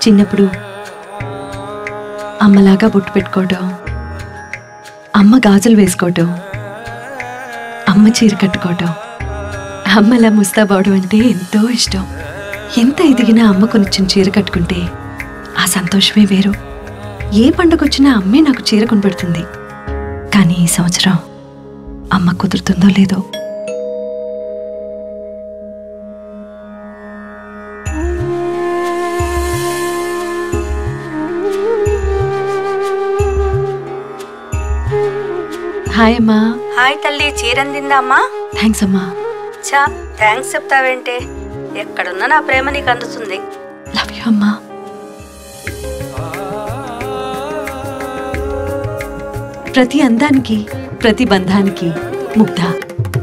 చిన్నప్పుడు అమ్మలాగా బొట్టు పెట్టుకోవటం అమ్మ గాజులు వేసుకోవటం అమ్మ చీర కట్టుకోవటం అమ్మలా ముస్తాబవడం అంటే ఎంతో ఇష్టం ఎంత ఎదిగినా అమ్మ కొనిచ్చిన చీర కట్టుకుంటే ఆ సంతోషమే వేరు ఏ పండుగొచ్చినా అమ్మే నాకు చీర కొనిపెడుతుంది కానీ ఈ సంవత్సరం అమ్మ కుదురుతుందో లేదో హాయ్ అమ్మా హాయ్ తల్లి చీరందిందా అమ్మా థ్యాంక్స్ అమ్మా చా థ్యాంక్స్ చెప్తావేంటే ఎక్కడున్నా నా ప్రేమ నీకు అందుతుంది లవ్ యూ అమ్మా ప్రతి అందానికి ప్రతి బంధానికి ముగ్ధ